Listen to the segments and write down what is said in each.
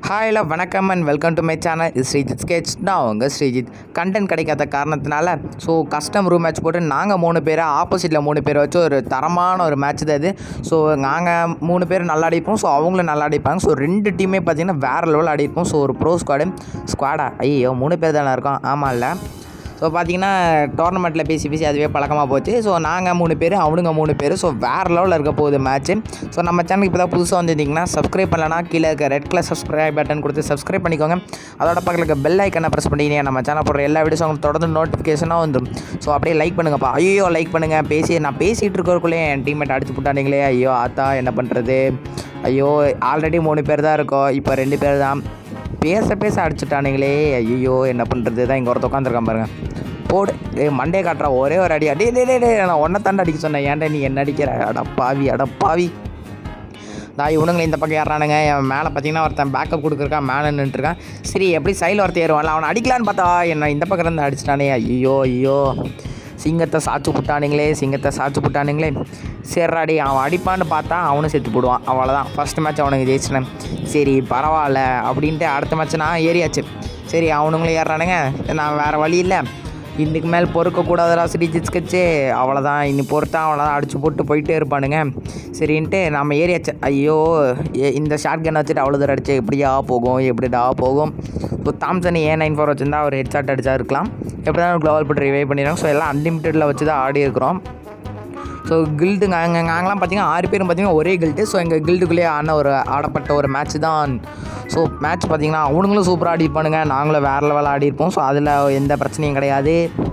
hi hello வணக்கம் and welcome to my channel இது Sreejith sketch நான் உங்கள் ஸ்ரீஜித் கண்டென்ட் கிடைக்காத காரணத்தினால ஸோ கஸ்டம் ரூம் மேட்ச் போட்டு நாங்கள் மூணு பேரை ஆப்போசிட்டில் மூணு பேரை வச்சு ஒரு தரமான ஒரு மேட்ச் தான் இது ஸோ நாங்கள் மூணு பேர் நல்லா அடிப்போம் ஸோ அவங்களும் நல்லா அடிப்பாங்க ஸோ ரெண்டு டீமே பார்த்தீங்கன்னா வேறு லெவலில் அடிப்போம் ஸோ ஒரு ப்ரோ ஸ்குவாடு ஸ்குவாடா ஐயோ மூணு பேர் தானே இருக்கோம் ஆமாம் இல்லை ஸோ பார்த்தீங்கன்னா டோர்னமெண்ட்டில் பேசி பேசி அதுவே பழக்கமாக போச்சு ஸோ நாங்கள் மூணு பேர் அவனுங்க மூணு பேர் ஸோ வேறு லெவலில் இருக்க போகுது மேட்ச்சு ஸோ நம்ம சேனலுக்கு இப்போ தான் புதுசாக வந்திருந்தீங்கன்னா சப்ஸ்கிரைப் பண்ணலனா கீழே இருக்க ரெட் கலர் சப்ஸ்கிரைப் பட்டன் கொடுத்து சப்ஸ்கிரைப் பண்ணிக்கோங்க அதோட பக்கத்தில் இருக்க பெல் ஐக்கனை ப்ரெஸ் பண்ணிட்டீங்க நம்ம சேனல் போடுற எல்லா வீடியோஸும் உங்களுக்கு தொடர்ந்து நோட்டிஃபிகேஷனாக வந்துடும் ஸோ அப்படியே லைக் பண்ணுங்கப்பா ஐயோ லைக் பண்ணுங்கள் பேசி நான் பேசிகிட்டு இருக்கிறக்குள்ளே என் டீம்மேட் அடிச்சு போட்டானுங்களே ஐயோ ஆத்தா என்ன பண்ணுறது ஐயோ ஆல்ரெடி மூணு பேர் தான் இருக்கோம் இப்போ ரெண்டு பேர் தான் பேச பேச அடிச்சுட்டானுங்களே ஐயோ என்ன பண்ணுறது தான் இங்கே ஒருத்த உட்காந்துருக்கான் பாருங்க போடு ஏய் மண்டே காட்டுறா ஒரே ஒரு அடி அடி டே டே டே நான் ஒன்றை தாண்டா அடிக்க சொன்னேன் ஏன்டா நீ என்ன அடிக்கிற அடப்பாவி அடப்பாவி நான் இவனுங்களை இந்த பக்கம் ஏறானுங்க என் மேலே பார்த்தீங்கன்னா ஒருத்தன் பேக்கப் கொடுக்குறக்கான் மேலே நின்றுருக்கான் சரி எப்படி சைடில் ஒருத்தன் ஏறுவான்ல அவனை அடிக்கலான்னு பார்த்தா என்ன இந்த பக்கம் இருந்து அடிச்சிட்டானே ஐயோ ஐயோ சிங்கத்தை சாச்சு புட்டானுங்களே சிங்கத்தை சாச்சு புட்டானுங்களே சரிடாடி அவன் அடிப்பான்னு பார்த்தா அவனும் செத்து போடுவான் அவ்வளோதான் ஃபஸ்ட் மேட்ச் அவனுக்கு ஜெயிச்சிட்டேன் சரி பரவாயில்ல அப்படின்ட்டு அடுத்த மேட்ச் நான் ஏறியாச்சு சரி அவனுங்களும் ஏறுறானுங்க நான் வேறு வழி இல்லை இதுக்கு மேல் பொறுக்கக்கூடாதுடா ஸ்ரீஜித் ஸ்கெட்சு அவ்வளோதான் இனி பொறுத்தா அவ்வளோதான் அடிச்சு போட்டு போயிட்டே இருப்பானுங்க சரின்ட்டு நம்ம ஏரியாச்சு ஐயோ எ- இந்த ஷார்ட் கன் வச்சுட்டு அவ்வளோ தூரம் அடிச்சு எப்படியா போகும் எப்படிடா போகும் so Thompson A nine four வச்சுருந்தா ஒரு ஹெட் ஷாட் அடிச்சா இருக்கலாம் எப்படி தான் க்ளோவல் போட்டு ரிவைவ் பண்ணிடுறாங்க ஸோ எல்லாம் அன்லிமிட்டடில் வச்சு தான் ஆடி இருக்கிறோம் ஸோ கில்டுங்க அங்கே நாங்களாம் பார்த்தீங்கன்னா ஆறு பேரும் பார்த்தீங்கன்னா ஒரே கில்டு ஸோ எங்கள் கில்டுக்குள்ளேயே ஆன ஒரு ஆடப்பட்ட ஒரு மேட்ச் தான் ஸோ மேட்ச் பார்த்தீங்கன்னா அவனுங்களும் சூப்பராக ஆடிப்பானுங்க நாங்களும் வேறு லெவலில் ஆடிருப்போம் ஸோ அதில் எந்த பிரச்சனையும் கிடையாது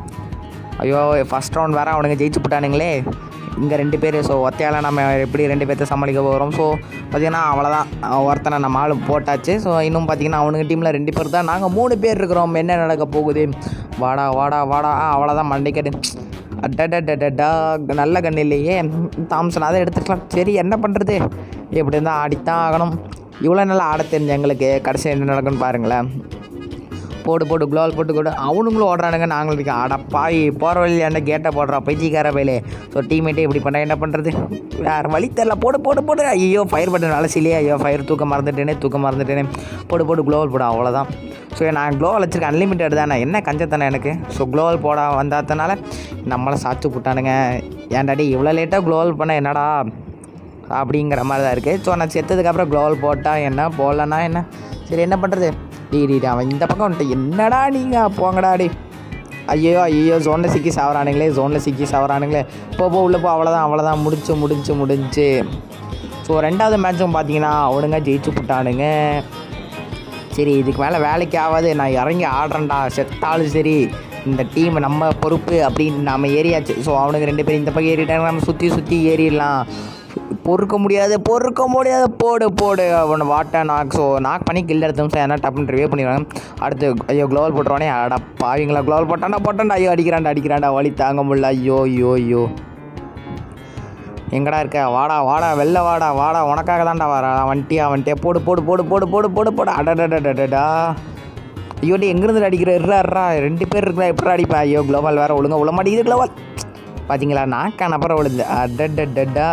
ஐயோ ஃபஸ்ட் ரவுண்ட் வேறு அவனுங்க ஜெயிச்சு போட்டானுங்களே இங்கே ரெண்டு பேர் ஸோ ஒத்தையால் நம்ம எப்படி ரெண்டு பேர்த்த சமாளிக்க போகிறோம் ஸோ பார்த்தீங்கன்னா அவ்வளோதான் ஒருத்தனை நம்ம ஆளு போட்டாச்சு ஸோ இன்னும் பார்த்தீங்கன்னா அவனுங்க டீமில் ரெண்டு பேர் தான் நாங்கள் மூணு பேர் இருக்கிறோம் என்ன நடக்க போகுது வாடா வாடா வாடா ஆ அவ்வளோதான் மண்டைக்கடு அடடடடடா நல்ல கண்ணு இல்லையே தாம்சன் அதை எடுத்துக்கலாம் சரி என்ன பண்ணுறது எப்படி இருந்தால் ஆடித்தான் ஆகணும் இவ்வளோ நல்லா ஆட தெரிஞ்ச எங்களுக்கு கடைசி என்ன நடக்குன்னு பாருங்களேன் போடு போடு குளோல் போட்டு கொடு அவனுங்களும் ஓடுறானுங்க நாங்களும் இருக்கோம் அடப்பாய் போகிற வழி அந்த கேட்டை போடுறா பைத்தியக்கார பையிலே ஸோ டீம்மேட்டே இப்படி பண்ண என்ன பண்ணுறது வேறு வழி தெரில போடு போடு போடு ஐயோ ஃபயர் பட்டன் அலசிலையே ஐயோ ஃபயர் தூக்க மறந்துட்டேனே தூக்க மறந்துட்டேனே போடு போடு குளோவல் போடு அவ்வளோதான் ஸோ நான் க்ளோவல் வச்சுருக்கேன் அன்லிமிட்டட் தானே என்ன கஞ்சத்தானே எனக்கு ஸோ க்ளோவல் போட வந்தாதனால நம்மளை சாச்சு போட்டானுங்க ஏன்டாடி இவ்வளோ லேட்டாக க்ளோவல் பண்ண என்னடா அப்படிங்கிற மாதிரி தான் இருக்குது ஸோ நான் செத்ததுக்கப்புறம் க்ளோவல் போட்டால் என்ன போடலன்னா என்ன சரி என்ன பண்ணுறது டீ டீ டீ, அவன் இந்த பக்கம் வந்துட்டு என்னடா நீங்கள் போங்கடா டி ஐயோ ஐயோ ஜோனில் சிக்கி சாவறானுங்களே ஜோனில் சிக்கி சாவறானுங்களே போ போ உள்ள போ அவ்வளோதான் அவ்வளோதான் முடிச்சு முடிச்சு முடிஞ்சு ஸோ ரெண்டாவது மேட்சும் பார்த்தீங்கன்னா அவனுங்க ஜெயிச்சு போட்டானுங்க சரி இதுக்கு மேலே வேலைக்கு ஆகாது நான் இறங்கி ஆடுறேன்டா செத்தாலும் சரி இந்த டீம் நம்ம பொறுப்பு அப்படின்னு நம்ம ஏறியாச்சு ஸோ அவனுக்கு ரெண்டு பேரும் இந்த பக்கம் ஏறிட்டாங்க நம்ம சுற்றி சுற்றி ஏறிடலாம் பொறுக்க முடியாது பொறுக்க முடியாது போடு போடு அவனை வாட்டை நாக் ஸோ நாக் பண்ணி கில் எடுத்தோம் சார் ஏன்னா டப்புன்னு ரிவே பண்ணிடுவாங்க அடுத்து ஐயோ க்ளோவல் போட்டுருவானே அட பாவிங்களா க்ளோவல் போட்டான்டா போட்டான்டா ஐயோ அடிக்கிறான்டா அடிக்கிறான்டா வலி தாங்க முடியல ஐயோ ஐயோ ஐயோ எங்கடா இருக்க வாடா வாடா வெளில வாடா வாடா உனக்காக தான்டா வரா வண்டியா வண்டியா போடு போடு போடு போடு போடு போடு போடு அடடடடடா ஐயோ டி எங்கேருந்து அடிக்கிற இருறா இருறா ரெண்டு பேர் இருக்கா எப்படி அடிப்பா ஐயோ குளோபால் வேறு ஒழுங்கா உள்ள மாட்டேங்குது குளோபால் பார்த்தீங்களா நாக்கான அப்புறம் விழுந்து அடடடடா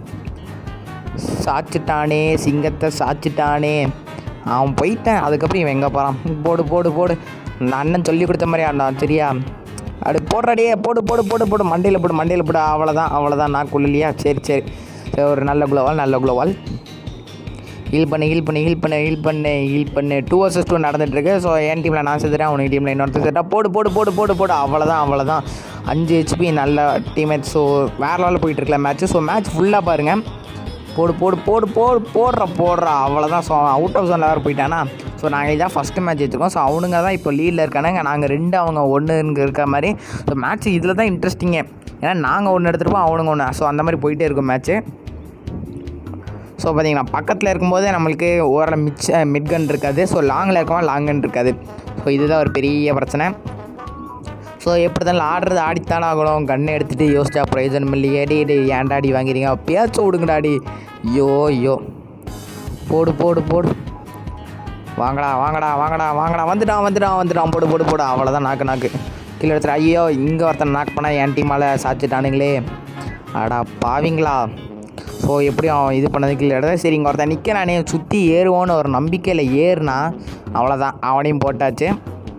சாச்சிட்டானே சிங்கத்தை சாச்சிட்டானே அவன் போயிட்டான் அதுக்கப்புறம் இவன் எங்கே போகிறான் போடு போடு போடு நான் அண்ணன் சொல்லி கொடுத்த மாதிரி ஆண்டான் சரியா அப்படி போடுறாடியே போடு போடு போடு போடு மண்டையில் போடு மண்டையில் போடு அவ்வளோதான் அவ்வளோதான் நான் இல்லையா சரி சரி சரி ஒரு நல்ல குளோவால் நல்ல குளோவால் ஹீல் பண்ணு ஹீல் பண்ணு ஹீல் பண்ணு ஹீல் பண்ணு ஹீல் பண்ணு டூ வர்சஸ் டூ நடந்துட்டுருக்கு ஸோ என் டீமில் நான் செத்துறேன் உனக்கு டீமில் இன்னொருத்தர் செத்துட்டா போடு போடு போடு போடு போடு அவ்வளோதான் அவ்வளோதான் அஞ்சு ஹெச்பி நல்ல டீம்மேட் ஸோ வேறு லெவலில் போயிட்டு இருக்கல மேட்ச் ஸோ மேட்ச் ஃபுல்லாக பாருங்கள் போடு போடு போடு போடு போடுற போடுறா அவ்வளோதான் ஸோ அவுட் ஆஃப் ஜோனில் வேறு போயிட்டானா ஸோ நாங்கள் இதான் ஃபஸ்ட்டு மேட்ச் வச்சுருக்கோம் ஸோ அவனுங்க தான் இப்போ லீடில் இருக்கானுங்க நாங்கள் ரெண்டு அவங்க ஒன்று இருக்க மாதிரி ஸோ மேட்ச் இதில் தான் இன்ட்ரெஸ்டிங்கே ஏன்னா நாங்கள் ஒன்று எடுத்துருப்போம் அவனுங்க ஒன்று ஸோ அந்த மாதிரி போயிட்டே இருக்கும் மேட்ச்சு ஸோ பார்த்தீங்கன்னா பக்கத்தில் இருக்கும்போது நம்மளுக்கு ஓரளவு மிச்ச மிட் கன் இருக்காது ஸோ லாங்கில் இருக்கவன் லாங் கன் இருக்காது ஸோ இதுதான் ஒரு பெரிய பிரச்சனை ஸோ எப்படி தான் ஆடுறது ஆடித்தானே ஆகணும் கண்ணை எடுத்துகிட்டு யோசிச்சா பிரயோஜனம் இல்லையே டி டி ஏன்டா அடி வாங்கிறீங்க பேச்ச விடுங்கடாடி ஐயோ ஐயோ போடு போடு போடு வாங்கடா வாங்கடா வாங்கடா வாங்கடா வந்துட்டான் வந்துட்டான் வந்துட்டான் போடு போடு போடு அவ்வளோதான் நாக்கு நாக்கு கீழே எடுத்துட்டு ஐயோ இங்கே ஒருத்தன் நாக் பண்ணால் என் டீமால் சாச்சிட்டானுங்களே அடா பாவிங்களா ஸோ எப்படி அவன் இது பண்ணது கீழே எடுத்தா சரி இங்கே ஒருத்தன் நிற்கிறானே சுற்றி ஏறுவோன்னு ஒரு நம்பிக்கையில் ஏறுனா அவ்வளோதான் அவனையும் போட்டாச்சு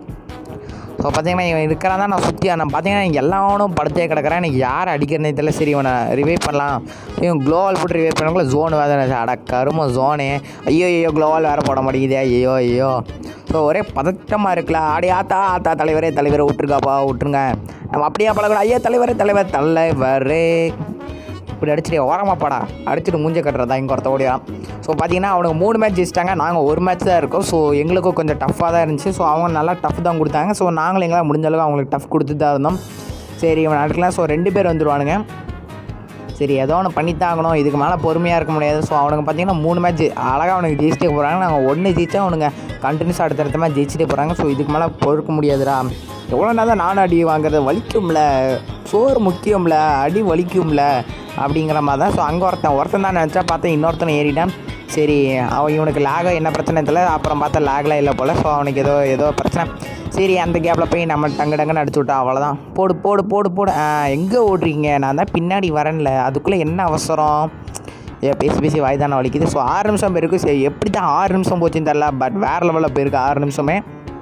ஸோ பார்த்தீங்கன்னா இவன் இருக்கிறான் தான் நான் சுற்றி நான் பார்த்தீங்கன்னா இங்கே எல்லாவனும் படுத்தே கிடக்கிறேன் எனக்கு யார் அடிக்கிறனே தெரியல சரி இவனை ரிவைவ் பண்ணலாம் இவன் க்ளோவால் போட்டு ரிவைவ் பண்ணக்குள்ள ஜோன் வேறு அட கரும ஜோனு ஐயோ ஐயோ க்ளோவால் வேறு போட மாட்டேங்குதே ஐயோ ஐயோ ஸோ ஒரே பதட்டமாக இருக்குல்ல ஆடி ஆத்தா ஆத்தா தலைவரே தலைவரை விட்டுருக்காப்பா விட்டுருங்க நம்ம அப்படியே பழகணும் ஐயா தலைவரே தலைவர் தலைவரே இப்படி அடிச்சுட்டு ஓரமாப்பாடா அடிச்சுட்டு மூஞ்ச கட்டுறதா இங்கே ஒருத்த ஓடியான் ஸோ பார்த்தீங்கன்னா அவனுக்கு மூணு மேட்ச் ஜெயிச்சிட்டாங்க நாங்கள் ஒரு மேட்ச் தான் இருக்கோம் ஸோ எங்களுக்கும் கொஞ்சம் டஃப்பாக தான் இருந்துச்சு ஸோ அவங்க நல்லா டஃப் தான் கொடுத்தாங்க ஸோ நாங்களும் எங்களால் முடிஞ்ச அளவுக்கு அவங்களுக்கு டஃப் கொடுத்து தான் இருந்தோம் சரி இவன் அடுக்கலாம் ஸோ ரெண்டு பேர் வந்துடுவானுங்க சரி ஏதோ ஒன்று பண்ணித்தாகணும் இதுக்கு மேலே பொறுமையாக இருக்க முடியாது ஸோ அவனுக்கு பார்த்தீங்கன்னா மூணு மேட்ச் அழகாக அவனுக்கு ஜெயிச்சிட்டே போகிறாங்க நாங்கள் ஒன்று ஜெயிச்சா அவனுங்க கண்டினியூஸ் அடுத்தடுத்த மேட்ச் ஜெயிச்சிட்டே போகிறாங்க ஸோ இதுக்கு மேலே பொறுக்க முடியாதுடா எவ்வளோ நேரம் தான் நானும் அடி வாங்குறது வலிக்கும்ல சோறு முக்கியம்ல அடி வலிக்கும்ல அப்படிங்கிற மாதிரி தான் ஸோ அங்கே ஒருத்தன் ஒருத்தன் தான் நினச்சா பார்த்தா இன்னொருத்தன் ஏறிட்டான் சரி அவன் இவனுக்கு லேக என்ன பிரச்சனை தெரியல அப்புறம் பார்த்தா லேக்லாம் இல்லை போல் ஸோ அவனுக்கு ஏதோ ஏதோ பிரச்சனை சரி அந்த கேப்பில் போய் நம்ம டங்கு டங்குன்னு அடிச்சு விட்டா அவ்வளோதான் போடு போடு போடு போடு எங்கே ஓடுறீங்க நான் தான் பின்னாடி வரேன்ல அதுக்குள்ளே என்ன அவசரம் ஏ பேசி பேசி வாய் தானே வலிக்குது ஸோ ஆறு நிமிஷம் போயிருக்கு சரி எப்படி தான் ஆறு நிமிஷம் போச்சுன்னு தெரில பட் வேறு லெவலில் போயிருக்கு ஆறு நிமிஷமே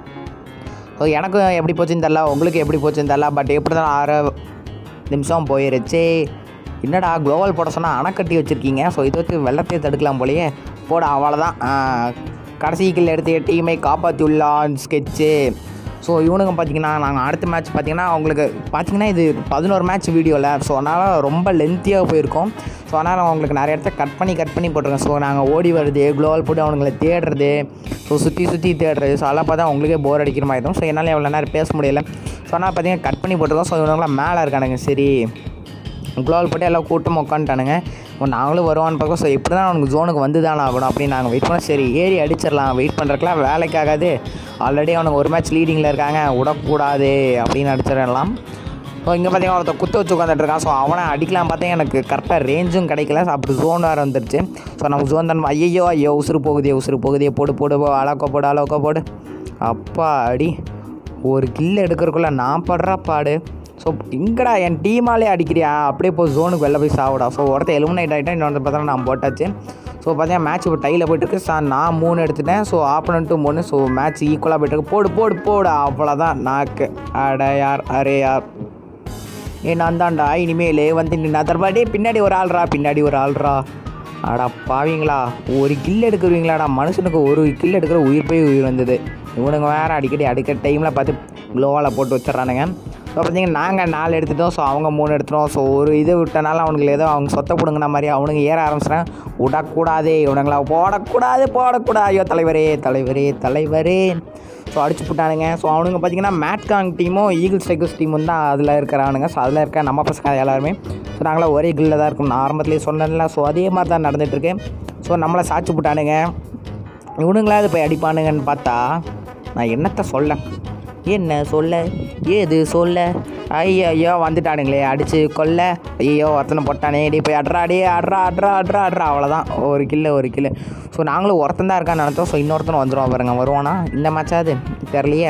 ஸோ எனக்கும் எப்படி போச்சுன்னு தெரில உங்களுக்கு எப்படி போச்சுன்னு தெரில பட் எப்படி தான் ஆறு நிமிஷம் போயிருச்சு என்னடா குளோபல் போட சொன்னால் அணைக்கட்டி வச்சுருக்கீங்க ஸோ இதை வச்சு வெள்ளத்தையே தடுக்கலாம் போலயே போட அவ்வளோதான் கடைசி கில் எடுத்து டீமை காப்பாற்றியுள்ளான் ஸ்கெட்சு ஸோ இவனுங்க பார்த்தீங்கன்னா நாங்கள் அடுத்த மேட்ச் பார்த்தீங்கன்னா அவங்களுக்கு பார்த்தீங்கன்னா இது பதினோரு மேட்ச் வீடியோவில் ஸோ அதனால் ரொம்ப லென்த்தியாக போயிருக்கோம் ஸோ அதனால் அவங்களுக்கு நிறைய இடத்த கட் பண்ணி கட் பண்ணி போட்டிருக்கேன் ஸோ நாங்கள் ஓடி வருது குளோவல் போட்டு அவனுங்களை தேடுறது ஸோ சுற்றி சுற்றி தேடுறது ஸோ அதெல்லாம் பார்த்தா அவங்களுக்கே போர் அடிக்கிற மாதிரி இருக்கும் ஸோ என்னால் எவ்வளோ நேரம் பேச முடியல ஸோ அதனால் பார்த்தீங்கன்னா கட் பண்ணி போட்டிருக்கோம் ஸோ இவனுங்களாம் மேலே இருக்கானுங்க சரி குளோவல் போட்டு எல்லாம் கூட்டம் உட்காந்துட்டானுங்க இப்போ நாங்களும் வருவான்னு பார்க்க ஸோ இப்படி தான் அவனுக்கு ஜோனுக்கு வந்து தான் ஆகணும் அப்படின்னு நாங்கள் வெயிட் பண்ணோம் சரி ஏறி அடிச்சிடலாம் வெயிட் பண்ணுறதுக்குலாம் வேலைக்காகாது ஆல்ரெடி அவனுக்கு ஒரு மேட்ச் லீடிங்கில் இருக்காங்க விடக்கூடாது அப்படின்னு அடிச்சிடலாம் ஸோ இங்கே பார்த்தீங்கன்னா ஒருத்தர் குத்த வச்சு உட்காந்துட்டு இருக்கான் ஸோ அவனை அடிக்கலாம் பார்த்தா எனக்கு கரெக்டாக ரேஞ்சும் கிடைக்கல ஸோ அப்படி ஜோன் வேறு வந்துருச்சு ஸோ நமக்கு ஜோன் தான் ஐயோ ஐயோ உசுறு போகுதே உசுறு போகுதே போடு போடு போ அலக்கோ போடு அலக்கோ போடு அப்பா அடி ஒரு கில் எடுக்கிறதுக்குள்ள நான் படுற பாடு ஸோ எங்கடா என் டீமாலே அடிக்கிறியா அப்படியே போய் ஜோனுக்கு வெளில போய் சாவிடா ஸோ ஒருத்தர் எலிமினேட் ஆகிட்டேன் இன்னொருத்தர் பார்த்தா நான் போட்டாச்சு ஸோ பார்த்தீங்கன்னா மேட்ச் இப்போ டையில் போயிட்டுருக்கு சார் நான் மூணு எடுத்துட்டேன் ஸோ ஆப்பனண்ட்டும் மூணு ஸோ மேட்ச் ஈக்குவலாக போயிட்டுருக்கு போடு போடு போடு அவ்வளோதான் நாக்கு அட யார் அரே யார் ஏ நான் தான்டா இனிமேல் வந்து நின்று அதர்பாடே பின்னாடி ஒரு ஆள்ரா பின்னாடி ஒரு ஆள்ரா அடா பாவீங்களா ஒரு கில் எடுக்கிறீங்களாடா மனுஷனுக்கு ஒரு கில் எடுக்கிற உயிர் போய் உயிர் வந்தது இவனுங்க வேறு அடிக்கடி அடிக்கிற டைமில் பார்த்து க்ளோவால் போட்டு வச்சிட்றானுங்க ஸோ பார்த்தீங்கன்னா நாங்கள் நாலு எடுத்துட்டோம் ஸோ அவங்க மூணு எடுத்துட்டோம் ஸோ ஒரு இது விட்டனால அவனுக்கு ஏதோ அவங்க சொத்தை பிடுங்கின மாதிரி அவனுங்க ஏற ஆரம்பிச்சிட்டாங்க விடக்கூடாதே இவனுங்களா போடக்கூடாது போடக்கூடாது ஐயோ தலைவரே தலைவரே தலைவரே ஸோ அடிச்சு போட்டானுங்க ஸோ அவனுங்க பார்த்தீங்கன்னா மேட்காங் டீமும் ஈகிள் ஸ்ட்ரைக்கர்ஸ் டீமும் தான் அதில் இருக்கிறானுங்க ஸோ அதில் இருக்க நம்ம பசங்க எல்லாருமே ஸோ நாங்களாம் ஒரே கில்லில் தான் இருக்கோம் நான் ஆரம்பத்துலேயே சொன்னேன்ல ஸோ அதே மாதிரி தான் நடந்துகிட்ருக்கு ஸோ நம்மளை சாச்சு போட்டானுங்க இவனுங்களாவது போய் அடிப்பானுங்கன்னு பார்த்தா நான் என்னத்தை சொல்ல என்ன சொல்ல ஏது சொல்ல ஐயோ ஐயோ வந்துட்டானுங்களே அடித்து கொல்ல ஐயோ ஒருத்தனை போட்டானே டே போய் அட்ரா டே அட்ரா அட்ரா அட்ரா அட்ரா அவ்வளோதான் ஒரு கில்லு ஒரு கில்லு ஸோ நாங்களும் ஒருத்தன் தான் இருக்கான்னு நினச்சோம் ஸோ இன்னொருத்தன் வந்துடுவான் பாருங்க வருவானா இந்த மேட்சாது தெரியலையே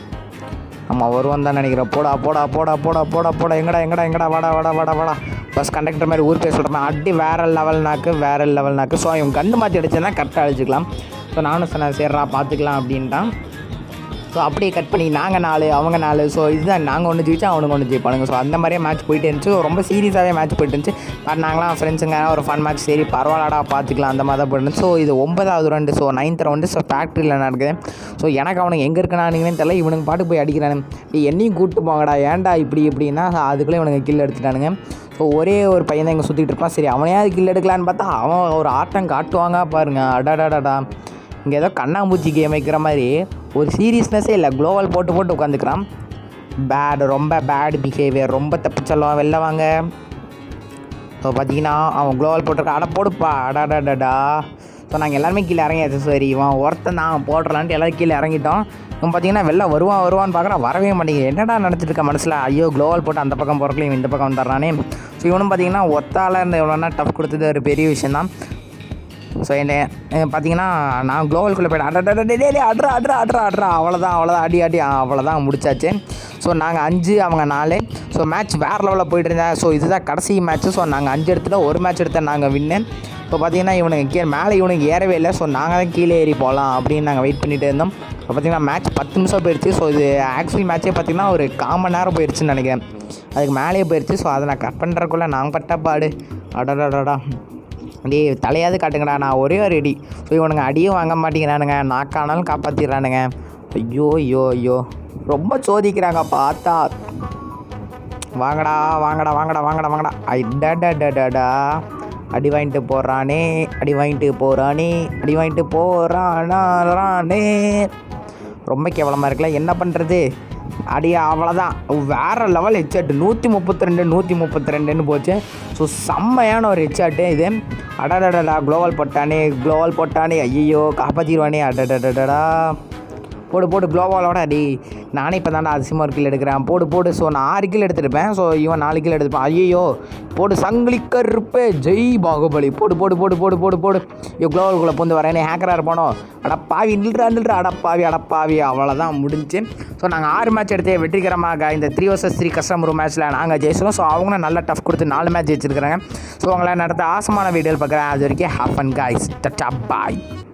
நம்ம வருவான் தான் நினைக்கிறேன் போடா போடா போடா போடா போடா போடா எங்கடா எங்கடா எங்கடா வாடா வாடா வாடா வாடா பஸ் கண்டக்டர் மாதிரி ஊர் பேர் சொல்கிறேன் அடி வேற லெவல்னாக்கு வேற லெவல்னாக்கு ஸோ இவன் கண்ணு மாற்றி அடிச்சேன்னா கரெக்டாக அடிச்சுக்கலாம் ஸோ நானும் சொன்னேன் சரிடா பார்த்துக்கலாம் அப்படின்ட்டான் ஸோ அப்படியே கட் பண்ணி நாங்கள் நாலு அவங்க நாலு ஸோ இதுதான் நாங்கள் ஒன்று ஜெயிச்சா அவனுங்க ஒன்று ஜெயிப்பானுங்க ஸோ அந்த மாதிரியே மேட்ச் போயிட்டு இருந்துச்சு ரொம்ப சீரியஸாகவே மேட்ச் போயிட்டு இருந்துச்சு பட் நாங்களாம் ஃப்ரெண்ட்ஸுங்க ஒரு ஃபன் மேட்ச் சரி பரவாயில்லடா பார்த்துக்கலாம் அந்த மாதிரி தான் போயிட்டு ஸோ இது ஒன்பதாவது round so ninth round so ஃபேக்ட்ரியில் நடக்குது ஸோ எனக்கு அவனுக்கு எங்கே இருக்கானுங்கன்னு தெரியல இவனுக்கு பாட்டு போய் அடிக்கிறானு டேய், என்னையும் கூப்பிட்டு போங்கடா ஏன்டா இப்படி இப்படின்னா அதுக்குள்ளே இவனுங்க கில் எடுத்துட்டானுங்க ஸோ ஒரே ஒரு பையன் தான் இங்கே சுற்றிட்டு இருப்பான் சரி அவனையாவது கில் எடுக்கலான்னு பார்த்தா அவன் ஒரு ஆட்டம் காட்டுவாங்க பாருங்க அடாடாடாடா இங்கே ஏதோ கண்ணாம்பூச்சி கேம் வைக்கிற மாதிரி ஒரு சீரியஸ்னஸே இல்லை குளோவல் போட்டு போட்டு உட்காந்துக்கிறான் பேட் ரொம்ப பேட் பிஹேவியர் ரொம்ப தப்பு சொல்லுவான் வெளில வாங்க ஸோ பார்த்தீங்கன்னா அவன் குளோவல் போட்டிருக்கான் அட போடுப்பா அடாடாடாடா ஸோ நாங்கள் எல்லாருமே கீழே இறங்கியாச்சு சரி இவன் ஒருத்தன் தான் போடுறலான்ட்டு எல்லோரும் கீழே இறங்கிட்டோம் இவன் பார்த்தீங்கன்னா வெளில வருவான் வருவான்னு பார்க்குறான் வரவே மாட்டேங்குது என்னடா நடந்துட்டு இருக்க மனசில் ஐயோ குளோவல் போட்டு அந்த பக்கம் போகிறக்கலையும் இந்த பக்கம் வந்துடுறானே ஸோ இவனும் பார்த்தீங்கன்னா ஒத்தால இருந்த எவ்வளோனா டஃப் கொடுத்தது ஒரு பெரிய விஷயம் தான் ஸோ என்ன அஹ் பார்த்தீங்கன்னா நான் குளோவல்குள்ளே போய்ட்டு அட்ரா டேலி அட்ரா அட்ரா அட்ரா அட்ரா அவ்வளோதான் அவ்வளோதான் அடி அடி அவ்வளோதான் முடிச்சாச்சு ஸோ நாங்கள் அஞ்சு அவங்க நாலு ஸோ மேட்ச் வேறு லெவலில் போயிட்டு இருந்தேன் ஸோ இதுதான் கடைசி மேட்ச்சு ஸோ நாங்கள் அஞ்சு எடுத்துட்டோம் ஒரு மேட்ச் எடுத்தேன் நாங்கள் வின்னு இப்போ பார்த்தீங்கன்னா இவனுக்கு கீழே மேலே இவனுக்கு ஏறவே இல்லை ஸோ நாங்கள் தான் கீழே ஏறி போகலாம் அப்படின்னு நாங்கள் வெயிட் பண்ணிட்டு இருந்தோம் இப்போ பார்த்தீங்கன்னா மேட்ச் பத்து நிமிஷம் போயிடுச்சு ஸோ இது ஆக்சுவலி மேட்ச்சே பார்த்தீங்கன்னா ஒரு கால் மணி நேரம் போயிடுச்சுன்னு நினைக்கிறேன் அதுக்கு மேலேயே போயிடுச்சு ஸோ அதை நான் கட் பண்ணுறக்குள்ளே நாங்கள் பட்ட பாடு அடடடடா டேய் தலையாவது காட்டுங்கடா நான் ஒரே ஒரு அடி ஸோ இவனுங்க அடியும் வாங்க மாட்டேங்கிறானுங்க நாக்கானாலும் காப்பாற்றிடுறானுங்க ஐயோ ஐயோ ஐயோ ரொம்ப சோதிக்கிறாங்க பார்த்தா வாங்கடா வாங்கடா வாங்கடா வாங்கடா வாங்கடா ஐடடடடடா அடி வாங்கிட்டு போகிறானே அடி வாங்கிட்டு போகிறானே அடி வாங்கிட்டு போகிறானே ரொம்ப கேவலமாக இருக்குல்ல என்ன பண்ணுறது அடி அவ்வளோதான் வேறு லெவல் ஹெட்ஷாட்டு நூற்றி முப்பத்தி ரெண்டு நூற்றி முப்பத்தி ரெண்டுன்னு போச்சு ஸோ செம்மையான ஒரு ஹெட்ஷாட்டு இது அடடடடா குளோவல் போட்டானே குளோவல் போட்டானே ஐயோ காப்பாற்றிடுவானே அடடடடடா போடு போடு குளோவாலோட அடி நானே இப்போ தாண்டா அதிசயமாக ஒரு கில் எடுக்கிறேன் போடு போடு ஸோ நான் ஆறு கில் எடுத்திருப்பேன் ஸோ இவன் நாலு கில் எடுத்துப்பான் ஐயோ போடு சங்கிலி கருப்பே ஜெய் பாகுபலி போடு போடு போடு போடு போடு போடு ஐயோ குளோவல்குள்ளே பூந்து வரேன் ஹேக்கராக இருப்பானோ அடப்பாவி நில்றா நில்றா அடப்பாவி அடப்பாவி அவ்வளோதான் முடிஞ்சு ஸோ நாங்கள் ஆறு மேட்ச் எடுத்து வெற்றிகரமாக இந்த த்ரீ வர்சஸ் த்ரீ கஸ்டமர் மேட்ச்சில் நாங்கள் ஜெயிச்சிடும் ஸோ அவங்களும் நல்ல டஃப் கொடுத்து நாலு மேட்ச் ஜெயிச்சிருக்கிறாங்க ஸோ அவங்கள நடத்த ஆசமான வீடியோ பார்க்குறேன் அது வரைக்கும் ஹாஃப் அண்ட் காய்ஸ் டட்டா பாய்